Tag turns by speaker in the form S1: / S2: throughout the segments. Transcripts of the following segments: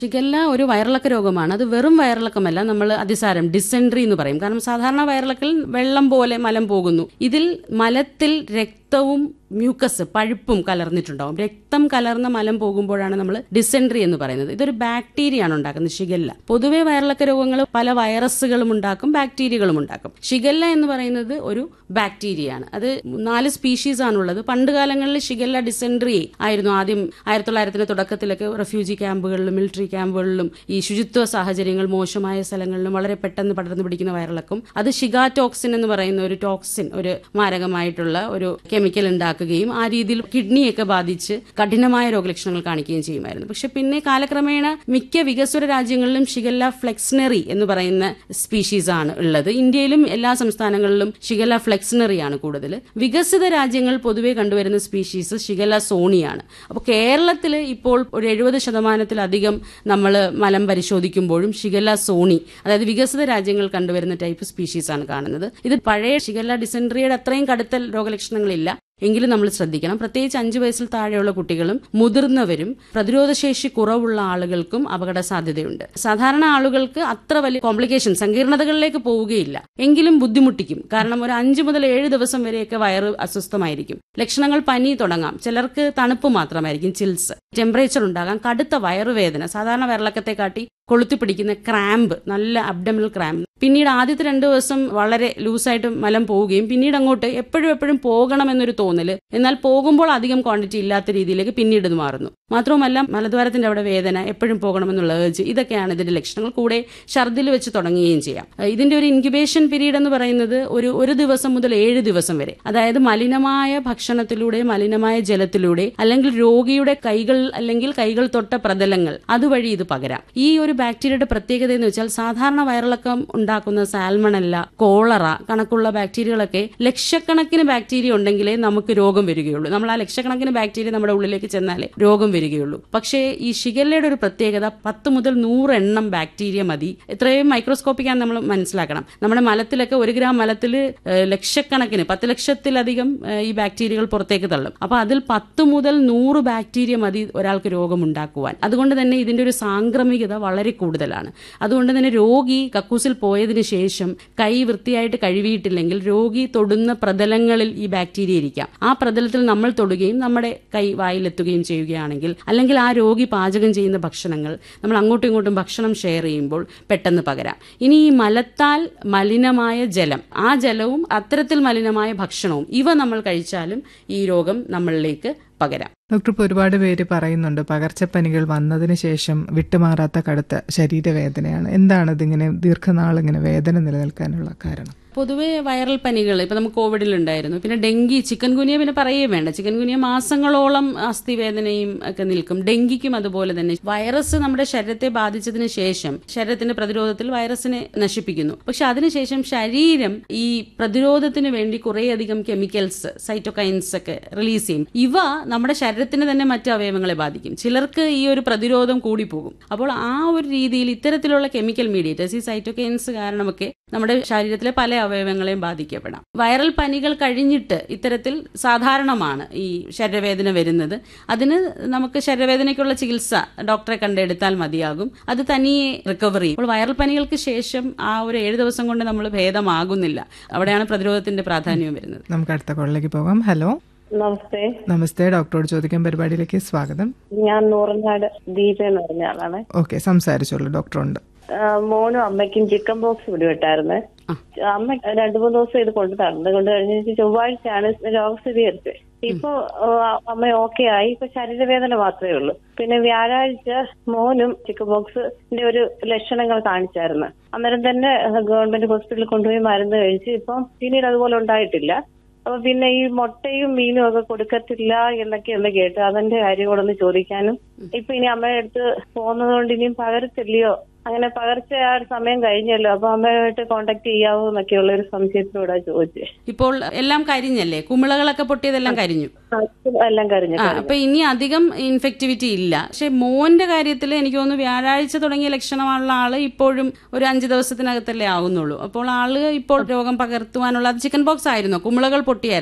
S1: Shigella ഒരു വയറിളക്ക രോഗമാണ് അത് വെറും വയറിളക്കമല്ല നമ്മൾ അതിസാരം ഡിസെൻട്രി എന്ന് പറയും കാരണം സാധാരണ വയറിളക്കൽ വെള്ളം പോലെ മലം പോകുന്നു ഇതിൽ മലത്തിൽ രക്തവും മ്യൂക്കസ് പഴുപ്പും കലർന്നിട്ടുണ്ടാവും രക്തം കലർന്ന മലം പോകുമ്പോഴാണ് നമ്മൾ ഡിസെൻട്രി എന്ന് പറയുന്നത് ഇതൊരു ബാക്ടീരിയയാണ് ഉണ്ടാക്കുന്നത് ഷിഗല്ല പൊതുവെ വയറിളക്ക രോഗങ്ങൾ പല വൈറസുകളും ഉണ്ടാക്കും ബാക്ടീരിയകളും ഉണ്ടാക്കും ഷിഗല്ല എന്ന് പറയുന്നത് ഒരു ബാക്ടീരിയയാണ് അത് നാല് സ്പീഷീസ് ആണുള്ളത് പണ്ട് കാലങ്ങളിൽ ഷിഗല്ല ഡിസെൻട്രി ആയിരുന്നു ആദ്യം ആയിരത്തി തൊള്ളായിരത്തിന്റെ തുടക്കത്തിലൊക്കെ റെഫ്യൂജി ക്യാമ്പുകളിലും മിലിറ്ററി ക്യാമ്പുകളിലും ഈ ശുചിത്വ സാഹചര്യങ്ങൾ മോശമായ സ്ഥലങ്ങളിലും വളരെ പെട്ടെന്ന് പടർന്നു പിടിക്കുന്ന വയറിളക്കും അത് ഷിഗാ ടോക്സിൻ എന്ന് പറയുന്ന ഒരു ടോക്സിൻ ഒരു മാരകമായിട്ടുള്ള ഒരു കെമിക്കൽ ഉണ്ടാക്കുകയും ആ രീതിയിൽ കിഡ്നിയൊക്കെ ബാധിച്ച് കഠിനമായ രോഗലക്ഷണങ്ങൾ കാണിക്കുകയും ചെയ്യുമായിരുന്നു പക്ഷെ പിന്നെ കാലക്രമേണ മിക്ക വികസ്വര രാജ്യങ്ങളിലും ഷിഗല്ല ഫ്ലെക്സ്നറി എന്ന് പറയുന്ന സ്പീഷീസ് ആണ് ഉള്ളത് ഇന്ത്യയിലും എല്ലാ സംസ്ഥാനങ്ങളിലും ഷിഗല്ല ഫ്ലെക്സ്നറി ആണ് കൂടുതൽ വികസിത രാജ്യങ്ങൾ പൊതുവെ കണ്ടുവരുന്ന സ്പീഷീസ് ഷിഗല്ല സോണിയാണ് അപ്പോൾ കേരളത്തിൽ ഇപ്പോൾ ഒരു എഴുപത് ശതമാനത്തിലധികം നമ്മൾ മലം പരിശോധിക്കുമ്പോഴും ഷിഗല്ല സോണി അതായത് വികസിത രാജ്യങ്ങൾ കണ്ടുവരുന്ന ടൈപ്പ് സ്പീഷീസ് ആണ് കാണുന്നത് ഇത് പഴയ ഷിഗല്ല ഡിസെൻട്രിയുടെ അത്രയും കടുത്ത രോഗലക്ഷണങ്ങളില്ല എങ്കിലും നമ്മൾ ശ്രദ്ധിക്കണം പ്രത്യേകിച്ച് അഞ്ചു വയസ്സിൽ താഴെയുള്ള കുട്ടികളും മുതിർന്നവരും പ്രതിരോധശേഷി കുറവുള്ള ആളുകൾക്കും അപകട സാധ്യതയുണ്ട് സാധാരണ ആളുകൾക്ക് അത്ര വലിയ കോംപ്ലിക്കേഷൻ സങ്കീർണതകളിലേക്ക് പോവുകയില്ല എങ്കിലും ബുദ്ധിമുട്ടിക്കും കാരണം ഒരു അഞ്ചു മുതൽ ഏഴ് ദിവസം വരെയൊക്കെ വയറ് അസ്വസ്ഥമായിരിക്കും ലക്ഷണങ്ങൾ പനി തുടങ്ങാം ചിലർക്ക് തണുപ്പ് മാത്രമായിരിക്കും ചിൽസ് ടെമ്പറേച്ചർ ഉണ്ടാകാം കടുത്ത വയറുവേദന സാധാരണ വയറിളക്കത്തെ കാട്ടി കൊളുത്തി പിടിക്കുന്ന ക്രാമ്പ് നല്ല അബ്ഡമിനൽ ക്രാമ്പ് പിന്നീട് ആദ്യത്തെ രണ്ട് ദിവസം വളരെ ലൂസായിട്ട് മലം പോവുകയും പിന്നീട് അങ്ങോട്ട് എപ്പോഴും എപ്പോഴും പോകണമെന്നൊരു തോന്നല് എന്നാൽ പോകുമ്പോൾ അധികം ക്വാണ്ടിറ്റി ഇല്ലാത്ത രീതിയിലേക്ക് പിന്നീട് ഇത് മാറുന്നു മാത്രവുമല്ല മലദ്വാരത്തിന്റെ അവിടെ വേദന എപ്പോഴും പോകണമെന്നുള്ള ഏർജ് ഇതൊക്കെയാണ് ഇതിന്റെ ലക്ഷണങ്ങൾ കൂടെ ഛർദിൽ വെച്ച് തുടങ്ങുകയും ചെയ്യാം ഇതിന്റെ ഒരു ഇൻക്യുബേഷൻ പീരീഡ് എന്ന് പറയുന്നത് ഒരു ഒരു ദിവസം മുതൽ ഏഴ് ദിവസം വരെ അതായത് മലിനമായ ഭക്ഷണത്തിലൂടെ മലിനമായ ജലത്തിലൂടെ അല്ലെങ്കിൽ രോഗിയുടെ കൈകൾ അല്ലെങ്കിൽ കൈകൾ തൊട്ട പ്രതലങ്ങൾ അതുവഴി ഇത് പകരാം ഈ ഒരു ബാക്ടീരിയയുടെ പ്രത്യേകത എന്ന് വെച്ചാൽ സാധാരണ വയറിളക്കം ഉണ്ടാക്കുന്ന സാൽമണല്ല കോളറ കണക്കുള്ള ബാക്ടീരിയകളൊക്കെ ലക്ഷക്കണക്കിന് ബാക്ടീരിയ ഉണ്ടെങ്കിലേ നമുക്ക് രോഗം വരികയുള്ളൂ നമ്മൾ ആ ലക്ഷക്കണക്കിന് ബാക്ടീരിയ നമ്മുടെ ഉള്ളിലേക്ക് ചെന്നാലേ രോഗം വരികയുള്ളൂ പക്ഷേ ഈ ഷിഗല്ലയുടെ ഒരു പ്രത്യേകത പത്ത് മുതൽ നൂറ് എണ്ണം ബാക്ടീരിയ മതി എത്രയും മൈക്രോസ്കോപ്പിക്കാണ് നമ്മൾ മനസ്സിലാക്കണം നമ്മുടെ മലത്തിലൊക്കെ ഒരു ഗ്രാം മലത്തിൽ ലക്ഷക്കണക്കിന് പത്ത് ലക്ഷത്തിലധികം ഏഹ്, ഈ ബാക്ടീരിയകൾ പുറത്തേക്ക് തള്ളും അപ്പൊ അതിൽ പത്ത് മുതൽ നൂറ് ബാക്ടീരിയ മതി ഒരാൾക്ക് രോഗമുണ്ടാക്കുവാൻ അതുകൊണ്ട് തന്നെ ഇതിന്റെ ഒരു സാംക്രമികത വളരെ കൂടുതലാണ് അതുകൊണ്ട് തന്നെ രോഗി കക്കൂസിൽ പോയതിന് ശേഷം കൈ വൃത്തിയായിട്ട് കഴുകിയിട്ടില്ലെങ്കിൽ രോഗി തൊടുന്ന പ്രതലങ്ങളിൽ ഈ ബാക്ടീരിയ ഇരിക്കാം ആ പ്രതലത്തിൽ നമ്മൾ തൊടുകയും നമ്മുടെ കൈ വായിലെത്തുകയും ചെയ്യുകയാണെങ്കിൽ അല്ലെങ്കിൽ ആ രോഗി പാചകം ചെയ്യുന്ന ഭക്ഷണങ്ങൾ നമ്മൾ അങ്ങോട്ടും ഇങ്ങോട്ടും ഭക്ഷണം ഷെയർ ചെയ്യുമ്പോൾ പെട്ടെന്ന് പകരാം ഇനി ഈ മലത്താൽ മലിനമായ ജലം ആ ജലവും അത്തരത്തിൽ മലിനമായ ഭക്ഷണവും ഇവ നമ്മൾ കഴിച്ചാലും ഈ രോഗം നമ്മളിലേക്ക് പകരാം
S2: ഡോക്ടർ ഇപ്പോൾ ഒരുപാട് പേര് പറയുന്നുണ്ട് പകർച്ചപ്പനികൾ വന്നതിന് ശേഷം വിട്ടുമാറാത്ത കടുത്ത ശരീരവേദനയാണ് എന്താണ് ഇതിങ്ങനെ ദീർഘനാൾ ഇങ്ങനെ വേദന നിലനിൽക്കാനുള്ള കാരണം
S1: പൊതുവെ വൈറൽ പനികൾ ഇപ്പൊ നമുക്ക് കോവിഡിൽ ഉണ്ടായിരുന്നു പിന്നെ ഡെങ്കി ചിക്കൻ ഗുനിയ പിന്നെ പറയേ വേണ്ട ചിക്കൻ ഗുനിയ മാസങ്ങളോളം അസ്ഥിവേദനയും ഒക്കെ നിൽക്കും ഡെങ്കിക്കും അതുപോലെ തന്നെ വൈറസ് നമ്മുടെ ശരീരത്തെ ബാധിച്ചതിന് ശേഷം ശരീരത്തിന്റെ പ്രതിരോധത്തിൽ വൈറസിനെ നശിപ്പിക്കുന്നു പക്ഷെ അതിനുശേഷം ശരീരം ഈ പ്രതിരോധത്തിന് വേണ്ടി കുറേയധികം കെമിക്കൽസ് സൈറ്റോകൈൻസ് ഒക്കെ റിലീസ് ചെയ്യും ഇവ നമ്മുടെ ശരീരത്തിന് തന്നെ മറ്റ് അവയവങ്ങളെ ബാധിക്കും ചിലർക്ക് ഈ ഒരു പ്രതിരോധം കൂടിപ്പോകും അപ്പോൾ ആ ഒരു രീതിയിൽ ഇത്തരത്തിലുള്ള കെമിക്കൽ മീഡിയേറ്റേഴ്സ് ഈ സൈറ്റോകൈൻസ് കാരണമൊക്കെ നമ്മുടെ ശരീരത്തിലെ പല അവയവങ്ങളെയും ബാധിക്കപ്പെടാം വൈറൽ പനികൾ കഴിഞ്ഞിട്ട് ഇത്തരത്തിൽ സാധാരണമാണ് ഈ ശരീരവേദന വരുന്നത് അതിന് നമുക്ക് ശരീരവേദനയ്ക്കുള്ള ചികിത്സ ഡോക്ടറെ കണ്ടെടുത്താൽ മതിയാകും അത് തനിയെ റിക്കവർ ചെയ്യും അപ്പോൾ വൈറൽ പനികൾക്ക് ശേഷം ആ ഒരു ഏഴ് ദിവസം കൊണ്ട് നമ്മൾ ഭേദമാകുന്നില്ല അവിടെയാണ് പ്രതിരോധത്തിന്റെ പ്രാധാന്യം വരുന്നത്
S2: നമുക്ക് അടുത്ത കോളിലേക്ക് പോകാം ഹലോ
S3: നമസ്തേ
S2: നമസ്തേ ഡോക്ടറോട് ചോദിക്കാൻ പരിപാടിയിലേക്ക് സ്വാഗതം
S3: ഞാൻ നൂറനാട് ദീപ എന്ന് പറഞ്ഞ ആളാണ്
S2: ഓക്കെ സംസാരിച്ചോളൂ ഡോക്ടറുണ്ട്
S3: ആ, മോനും അമ്മയ്ക്കും ചിക്കൻ ബോക്സ് പിടിപെട്ടായിരുന്നു അമ്മ രണ്ടു മൂന്ന് ദിവസം ഇത് കൊണ്ടു തന്നത് കൊണ്ട് കഴിഞ്ഞ ചൊവ്വാഴ്ചയാണ് രോഗം സ്ഥിരീകരിച്ചത് ഇപ്പൊ ആ, അമ്മ ഓക്കെ ആയി ഇപ്പൊ ശരീരവേദന മാത്രമേ ഉള്ളൂ പിന്നെ വ്യാഴാഴ്ച മോനും ചിക്കൻ ബോക്സിന്റെ ഒരു ലക്ഷണങ്ങൾ കാണിച്ചായിരുന്നു അന്നേരം തന്നെ ഗവൺമെന്റ് ഹോസ്പിറ്റലിൽ കൊണ്ടുപോയി മരുന്ന് കഴിച്ച് ഇപ്പം പിന്നീട് അതുപോലെ ഉണ്ടായിട്ടില്ല അപ്പൊ പിന്നെ ഈ മുട്ടയും മീനും ഒക്കെ കൊടുക്കത്തില്ല എന്നൊക്കെ ഒന്ന് കേട്ടു അതിന്റെ കാര്യം കൂടെ ഒന്ന് ചോദിക്കാനും ഇപ്പൊ ഇനി അമ്മയുടെ അടുത്ത് പോകുന്നത് കൊണ്ട് ഇനിയും പകരത്തില്ലയോ അങ്ങനെ പകർച്ച ആ ഒരു സമയം കഴിഞ്ഞല്ലോ അപ്പൊ അമ്മയുമായിട്ട് കോണ്ടാക്ട് ചെയ്യാവോ എന്നൊക്കെയുള്ള ഒരു സംശയത്തിലൂടെ ചോദിച്ചേ
S1: ഇപ്പോൾ എല്ലാം കരിഞ്ഞല്ലേ കുമിളകളൊക്കെ പൊട്ടിയതെല്ലാം കരിഞ്ഞു
S3: എല്ലാം കഴിഞ്ഞു
S1: ആ അപ്പൊ ഇനി അധികം ഇൻഫെക്ടിവിറ്റി ഇല്ല പക്ഷെ മോന്റെ കാര്യത്തിൽ എനിക്ക് തോന്നുന്നു വ്യാഴാഴ്ച തുടങ്ങിയ ലക്ഷണമുള്ള ആള് ഇപ്പോഴും ഒരു അഞ്ച് ദിവസത്തിനകത്തല്ലേ ആവുന്നുള്ളൂ അപ്പോൾ ആള് ഇപ്പോൾ രോഗം പകർത്തുവാനുള്ള അത് ചിക്കൻ ബോക്സ് ആയിരുന്നോ കുമിളകൾ പൊട്ടിയായിരുന്നോ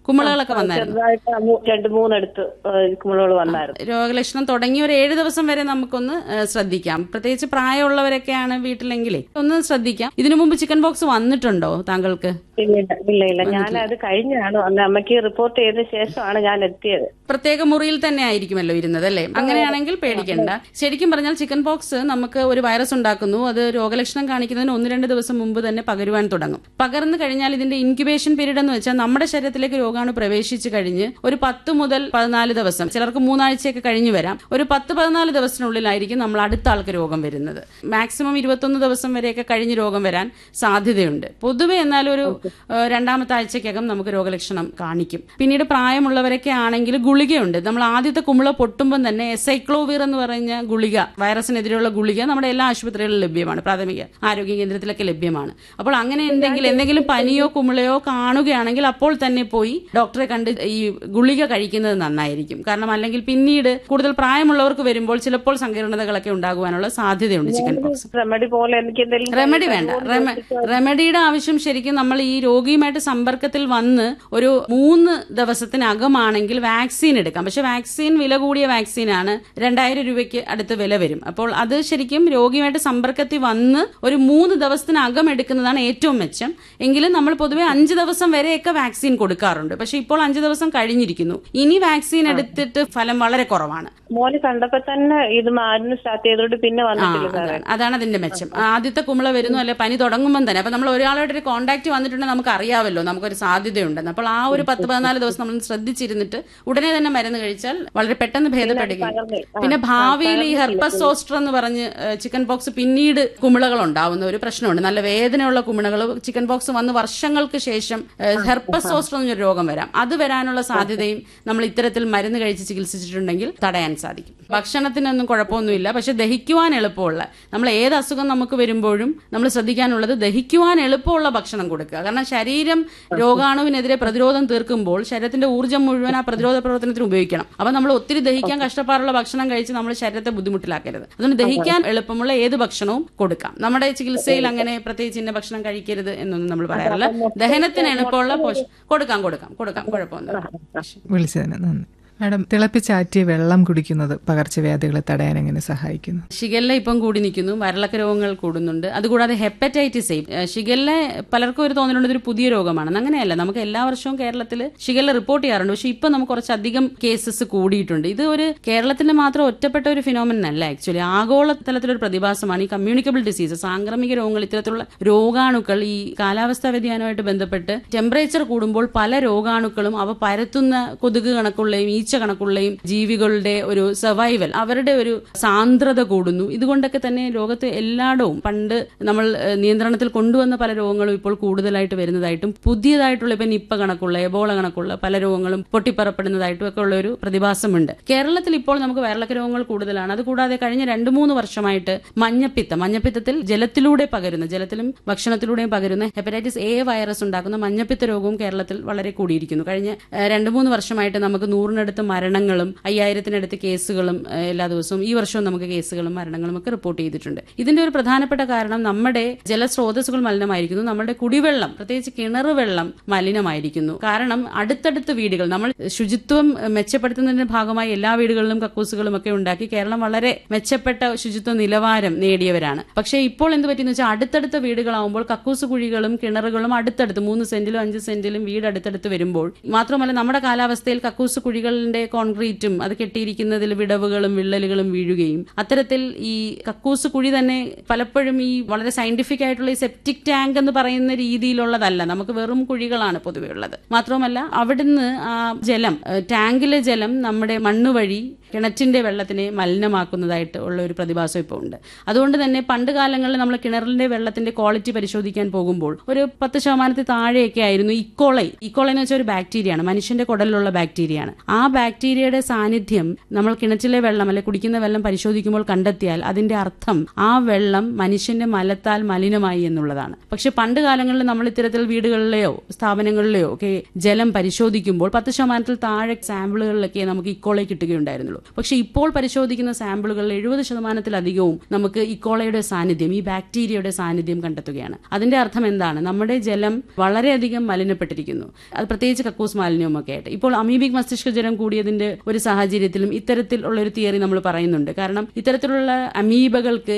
S1: കുമിളകളൊക്കെ വന്നായിരുന്നു
S3: ചെറുതായിട്ട് മൂ- രണ്ട് മൂന്നെടുത്ത് കുമിളകൾ വന്നായിരുന്നു
S1: രോഗലക്ഷണം തുടങ്ങി ഒരു ഏഴ് ദിവസം വരെ നമുക്കൊന്ന് ഏഹ്, ശ്രദ്ധിക്കാം പ്രത്യേകിച്ച് പ്രായമുള്ളവരൊക്കെയാണ് വീട്ടിലെങ്കിലേ ഒന്ന് ശ്രദ്ധിക്കാം ഇതിനു മുമ്പ് ചിക്കൻ ബോക്സ് വന്നിട്ടുണ്ടോ താങ്കൾക്ക്
S3: ഇല്ല ഇല്ല, ഇല്ല ഇല്ല ഞാൻ അത് കഴിഞ്ഞാണ് വന്നത് അമ്മയ്ക്ക് റിപ്പോർട്ട് ചെയ്തതിന് ശേഷമാണ് ഞാൻ എത്തിയത്
S1: പ്രത്യേക മുറിയിൽ തന്നെ ആയിരിക്കുമല്ലോ ഇരുന്നത് അല്ലേ അങ്ങനെയാണെങ്കിൽ പേടിക്കണ്ട ശരിക്കും പറഞ്ഞാൽ ചിക്കൻ പോക്സ് നമുക്ക് ഒരു വൈറസ് ഉണ്ടാക്കുന്നു അത് രോഗലക്ഷണം കാണിക്കുന്നതിന് ഒന്ന് രണ്ട് ദിവസം മുമ്പ് തന്നെ പകരുവാൻ തുടങ്ങും പകർന്നു കഴിഞ്ഞാൽ ഇതിന്റെ ഇൻക്യുബേഷൻ പീരീഡ് എന്ന് വെച്ചാൽ നമ്മുടെ ശരീരത്തിലേക്ക് രോഗാണു പ്രവേശിച്ചു കഴിഞ്ഞ് ഒരു പത്ത് മുതൽ പതിനാല് ദിവസം ചിലർക്ക് മൂന്നാഴ്ചയൊക്കെ കഴിഞ്ഞു വരാം ഒരു പത്ത് പതിനാല് ദിവസത്തിനുള്ളിലായിരിക്കും നമ്മൾ അടുത്ത ആൾക്ക് രോഗം വരുന്നത് മാക്സിമം ഇരുപത്തൊന്ന് ദിവസം വരെയൊക്കെ കഴിഞ്ഞ് രോഗം വരാൻ സാധ്യതയുണ്ട് പൊതുവെ എന്നാൽ ഒരു ഏഹ്, രണ്ടാമത്തെ ആഴ്ചക്കകം നമുക്ക് രോഗലക്ഷണം കാണിക്കും പിന്നീട് പ്രായമുള്ളവരൊക്കെ ആണെങ്കിൽ ഗുളികയുണ്ട് നമ്മൾ ആദ്യത്തെ കുമിള പൊട്ടുമ്പോൾ തന്നെ എസൈക്ലോവീർ എന്ന് പറഞ്ഞ ഗുളിക വൈറസിനെതിരെയുള്ള ഗുളിക നമ്മുടെ എല്ലാ ആശുപത്രികളിലും ലഭ്യമാണ് പ്രാഥമിക ആരോഗ്യ കേന്ദ്രത്തിലൊക്കെ ലഭ്യമാണ് അപ്പോൾ അങ്ങനെ എന്തെങ്കിലും എന്തെങ്കിലും പനിയോ കുമിളയോ കാണുകയാണെങ്കിൽ അപ്പോൾ തന്നെ പോയി ഡോക്ടറെ കണ്ട് ഈ ഗുളിക കഴിക്കുന്നത് നന്നായിരിക്കും കാരണം അല്ലെങ്കിൽ പിന്നീട് കൂടുതൽ പ്രായമുള്ളവർക്ക് വരുമ്പോൾ ചിലപ്പോൾ സങ്കീർണതകളൊക്കെ ഉണ്ടാകുവാനുള്ള സാധ്യതയുണ്ട് ചിക്കൻ പോക്സ്
S3: റെമഡി പോലെ എനിക്ക് എന്തെങ്കിലും
S1: റെമഡി വേണ്ട റെമ- റെമഡിയുടെ ആവശ്യം ശരിക്കും നമ്മൾ ഈ രോഗിയുമായിട്ട് സമ്പർക്കത്തിൽ വന്ന് ഒരു മൂന്ന് ദിവസത്തിനകമാണെങ്കിൽ വാക്സിൻ എടുക്കാം പക്ഷെ വാക്സിൻ വില കൂടിയ വാക്സിനാണ് രണ്ടായിരം രൂപയ്ക്ക് അടുത്ത് വില വരും അപ്പോൾ അത് ശരിക്കും രോഗിയുമായിട്ട് സമ്പർക്കത്തിൽ വന്ന് ഒരു മൂന്ന് ദിവസത്തിനകം എടുക്കുന്നതാണ് ഏറ്റവും മെച്ചം എങ്കിലും നമ്മൾ പൊതുവെ അഞ്ച് ദിവസം വരെയൊക്കെ വാക്സിൻ കൊടുക്കാറുണ്ട് പക്ഷെ ഇപ്പോൾ അഞ്ച് ദിവസം കഴിഞ്ഞിരിക്കുന്നു ഇനി വാക്സിൻ എടുത്തിട്ട് ഫലം വളരെ കുറവാണ്
S3: മോന് കണ്ടപ്പോ തന്നെ ഇത് മരുന്ന് സ്റ്റാർട്ട് ചെയ്തോണ്ട് പിന്നെ
S1: ആ,
S3: വന്നിട്ടില്ല സാറേ
S1: അതാണ് അതാണ് അതിന്റെ മെച്ചം ആദ്യത്തെ കുമിള വരുന്നു അല്ലെ പനി തുടങ്ങുമ്പോൾ തന്നെ അപ്പൊ നമ്മൾ ഒരാളായിട്ട് ഒരു കോൺടാക്ട് വന്നിട്ടുണ്ടെങ്കിൽ നമുക്ക് അറിയാമല്ലോ നമുക്കൊരു സാധ്യതയുണ്ടെന്ന് അപ്പോൾ ആ ഒരു പത്ത് പതിനാല് ദിവസം നമ്മൾ ശ്രദ്ധിച്ചിരുന്നിട്ട് ഉടനെ തന്നെ മരുന്ന് കഴിച്ചാൽ വളരെ പെട്ടെന്ന് ഭേദപ്പെടുകയും
S3: പകർന്നേ. ആ,
S1: പിന്നെ ഭാവിയിൽ ഈ ഹെർപ്പസ് സോസ്റ്റർ എന്ന് പറഞ്ഞ് ചിക്കൻ പോക്സ് പിന്നീട് കുമിളകൾ ഉണ്ടാവുന്ന ഒരു പ്രശ്നമുണ്ട് നല്ല വേദനയുള്ള കുമിളകൾ ചിക്കൻ പോക്സ് വന്ന് വർഷങ്ങൾക്ക് ശേഷം ഹെർപ്പസ് സോസ്റ്റർ എന്നൊരു രോഗം വരാം അത് വരാനുള്ള സാധ്യതയും നമ്മൾ ഇത്തരത്തിൽ മരുന്ന് കഴിച്ച് ചികിത്സിച്ചിട്ടുണ്ടെങ്കിൽ തടയാൻ സാധിക്കും ഭക്ഷണത്തിനൊന്നും കുഴപ്പമൊന്നുമില്ല പക്ഷെ ദഹിക്കുവാൻ എളുപ്പമുള്ള നമ്മൾ ഏത് അസുഖം നമുക്ക് വരുമ്പോഴും നമ്മൾ ശ്രദ്ധിക്കാനുള്ളത് ദഹിക്കുവാൻ എളുപ്പമുള്ള ഭക്ഷണം കൊടുക്കുക കാരണം ശരീരം രോഗാണുവിനെതിരെ പ്രതിരോധം തീർക്കുമ്പോൾ ശരീരത്തിന്റെ ഊർജ്ജം മുഴുവൻ ആ പ്രതിരോധ പ്രവർത്തനത്തിന് ഉപയോഗിക്കണം അപ്പൊ നമ്മൾ ഒത്തിരി ദഹിക്കാൻ കഷ്ടപ്പാടുള്ള ഭക്ഷണം കഴിച്ച് നമ്മൾ ശരീരത്തെ ബുദ്ധിമുട്ടിലാക്കരുത് അതുകൊണ്ട് ദഹിക്കാൻ എളുപ്പമുള്ള ഏത് ഭക്ഷണവും കൊടുക്കാം നമ്മുടെ ചികിത്സയിൽ അങ്ങനെ പ്രത്യേകിച്ച് ഇന്ന ഭക്ഷണം കഴിക്കരുത് എന്നൊന്നും നമ്മൾ പറയാറില്ല ദഹനത്തിന് എളുപ്പമുള്ള പോഷ കൊടുക്കാം കൊടുക്കാം കൊടുക്കാം കുഴപ്പമൊന്നുമില്ല
S2: വിളിച്ചതിന് നന്ദി മാഡം തിളപ്പിച്ചാറ്റിയ വെള്ളം കുടിക്കുന്നത് പകർച്ചവ്യാധികളെ തടയാൻ എങ്ങനെ സഹായിക്കുന്നു
S1: ഷിഗല്ല ഇപ്പം കൂടി നിൽക്കുന്നു വരളക്ക രോഗങ്ങൾ കൂടുന്നുണ്ട് അതുകൂടാതെ ഹെപ്പറ്റൈറ്റിസ് എ ഷിഗല്ല പലർക്കും ഒരു തോന്നലുണ്ട് ഇതൊരു പുതിയ രോഗമാണെന്ന് അങ്ങനെയല്ല നമുക്ക് എല്ലാ വർഷവും കേരളത്തിൽ ഷിഗല്ല റിപ്പോർട്ട് ചെയ്യാറുണ്ട് പക്ഷെ ഇപ്പം നമുക്ക് കുറച്ചധികം കേസസ് കൂടിയിട്ടുണ്ട് ഇത് ഒരു കേരളത്തിന്റെ മാത്രം ഒറ്റപ്പെട്ട ഒരു ഫിനോമിനൻ അല്ല ആക്ച്വലി ആഗോള തലത്തിലൊരു പ്രതിഭാസമാണ് ഈ കമ്മ്യൂണിക്കബിൾ ഡിസീസ് സാംക്രമിക രോഗങ്ങൾ ഇത്തരത്തിലുള്ള രോഗാണുക്കൾ ഈ കാലാവസ്ഥാ വ്യതിയാനമായിട്ട് ബന്ധപ്പെട്ട് ടെമ്പറേച്ചർ കൂടുമ്പോൾ പല രോഗാണുക്കളും അവ പരത്തുന്ന കൊതുക് കണക്കുള്ളയും ഈച്ച കണക്കുള്ളയും ജീവികളുടെ ഒരു സർവൈവൽ അവരുടെ ഒരു സാന്ദ്രത കൂടുന്നു ഇതുകൊണ്ടൊക്കെ തന്നെ ലോകത്ത് എല്ലായിടവും പണ്ട് നമ്മൾ ഏഹ്, നിയന്ത്രണത്തിൽ കൊണ്ടുവന്ന പല രോഗങ്ങളും ഇപ്പോൾ കൂടുതലായിട്ട് വരുന്നതായിട്ടും പുതിയതായിട്ടുള്ള ഇപ്പൊ നിപ്പ കണക്കുള്ള എബോള കണക്കുള്ള പല രോഗങ്ങളും പൊട്ടിപ്പറപ്പെടുന്നതായിട്ടും ഒക്കെ ഉള്ള ഒരു പ്രതിഭാസമുണ്ട് കേരളത്തിൽ ഇപ്പോൾ നമുക്ക് വയറിളക്ക രോഗങ്ങൾ കൂടുതലാണ് അതുകൂടാതെ കഴിഞ്ഞ രണ്ട് മൂന്ന് വർഷമായിട്ട് മഞ്ഞപ്പിത്തം മഞ്ഞപ്പിത്തത്തിൽ ജലത്തിലൂടെ പകരുന്ന ജലത്തിലും ഭക്ഷണത്തിലൂടെയും പകരുന്ന ഹെപ്പറ്റൈറ്റിസ് എ വൈറസ് ഉണ്ടാക്കുന്ന മഞ്ഞപ്പിത്ത രോഗവും കേരളത്തിൽ വളരെ കൂടിയിരിക്കുന്നു കഴിഞ്ഞ ഏഹ്, രണ്ട് മൂന്ന് വർഷമായിട്ട് നമുക്ക് നൂറിനടുത്ത് മരണങ്ങളും അയ്യായിരത്തിനടുത്ത് കേസുകളും ഏഹ്, എല്ലാ ദിവസവും ഈ വർഷവും നമുക്ക് കേസുകളും മരണങ്ങളും ഒക്കെ റിപ്പോർട്ട് ചെയ്തിട്ടുണ്ട് ഇതിന്റെ ഒരു പ്രധാനപ്പെട്ട കാരണം നമ്മുടെ ജലസ്രോതസ്സുകൾ മലിനമായിരിക്കുന്നു നമ്മുടെ കുടിവെള്ളം പ്രത്യേകിച്ച് കിണർ വെള്ളം മലിനമായിരിക്കുന്നു കാരണം അടുത്തടുത്ത് വീടുകൾ നമ്മൾ ശുചിത്വം ഏഹ്, മെച്ചപ്പെടുത്തുന്നതിന്റെ ഭാഗമായി എല്ലാ വീടുകളിലും കക്കൂസുകളും ഒക്കെ ഉണ്ടാക്കി കേരളം വളരെ മെച്ചപ്പെട്ട ശുചിത്വ നിലവാരം നേടിയവരാണ് പക്ഷേ ഇപ്പോൾ എന്ത് പറ്റിയെന്ന് വെച്ചാൽ അടുത്തടുത്ത വീടുകളാവുമ്പോൾ കക്കൂസ് കുഴികളും കിണറുകളും അടുത്തടുത്ത് മൂന്ന് സെന്റിലും അഞ്ച് സെന്റിലും വീട് അടുത്തടുത്ത് വരുമ്പോൾ മാത്രമല്ല നമ്മുടെ കാലാവസ്ഥയിൽ കക്കൂസ് കുഴികളുടെ കോൺക്രീറ്റും അത് കെട്ടിയിരിക്കുന്നതിൽ വിടവുകളും വിള്ളലുകളും വീഴുകയും അത്തരത്തിൽ ഈ കക്കൂസ് കുഴി തന്നെ പലപ്പോഴും ഈ വളരെ സയന്റിഫിക് ആയിട്ടുള്ള ഈ സെപ്റ്റിക് ടാങ്ക് എന്ന് പറയുന്ന രീതിയിലുള്ളതല്ല നമുക്ക് വെറും കുഴികളാണ് പൊതുവെ ഉള്ളത് മാത്രമല്ല അവിടുന്ന് ആ ജലം ഏഹ്, ടാങ്കിലെ ജലം നമ്മുടെ മണ്ണ് വഴി കിണറ്റിന്റെ വെള്ളത്തിനെ മലിനമാക്കുന്നതായിട്ട് ഉള്ള ഒരു പ്രതിഭാസം ഇപ്പോൾ ഉണ്ട് അതുകൊണ്ട് തന്നെ പണ്ട് കാലങ്ങളിൽ നമ്മൾ കിണറിന്റെ വെള്ളത്തിന്റെ ക്വാളിറ്റി പരിശോധിക്കാൻ പോകുമ്പോൾ ഒരു പത്ത് ശതമാനത്തിൽ താഴെയൊക്കെ ആയിരുന്നു ഇക്കോളൈ ഇക്കോളൈ എന്ന് വെച്ചാൽ ഒരു ബാക്ടീരിയയാണ് മനുഷ്യന്റെ കുടലിലുള്ള ബാക്ടീരിയയാണ് ആ ബാക്ടീരിയയുടെ സാന്നിധ്യം നമ്മൾ കിണറ്റിലെ വെള്ളം അല്ലെ കുടിക്കുന്ന വെള്ളം പരിശോധിക്കുമ്പോൾ കണ്ടെത്തിയാൽ അതിന്റെ അർത്ഥം ആ വെള്ളം മനുഷ്യന്റെ മലത്താൽ മലിനമായി എന്നുള്ളതാണ് പക്ഷെ പണ്ട് കാലങ്ങളിൽ നമ്മൾ ഇത്തരത്തിൽ വീടുകളിലെയോ സ്ഥാപനങ്ങളിലെയോ ഒക്കെ ജലം പരിശോധിക്കുമ്പോൾ പത്ത് ശതമാനത്തിൽ താഴെ സാമ്പിളുകളിലൊക്കെ നമുക്ക് ഇക്കോളൈ കിട്ടുകയുണ്ടായിരുന്നുള്ളൂ ഉണ്ടായിരുന്നുള്ളൂ പക്ഷെ ഇപ്പോൾ പരിശോധിക്കുന്ന സാമ്പിളുകളിൽ എഴുപത് ശതമാനത്തിലധികവും നമുക്ക് ഇക്കോളയുടെ സാന്നിധ്യം ഈ ബാക്ടീരിയയുടെ സാന്നിധ്യം കണ്ടെത്തുകയാണ് അതിന്റെ അർത്ഥം എന്താണ് നമ്മുടെ ജലം വളരെയധികം മലിനപ്പെട്ടിരിക്കുന്നു അത് പ്രത്യേകിച്ച് കക്കൂസ് മാലിന്യവും ഒക്കെ ആയിട്ട് ഇപ്പോൾ അമീബിക് മസ്തിഷ്ക ജ്വരം കൂടിയതിന്റെ ഒരു സാഹചര്യത്തിലും ഇത്തരത്തിലുള്ള ഒരു തിയറി നമ്മൾ പറയുന്നുണ്ട് കാരണം ഇത്തരത്തിലുള്ള അമീബകൾക്ക്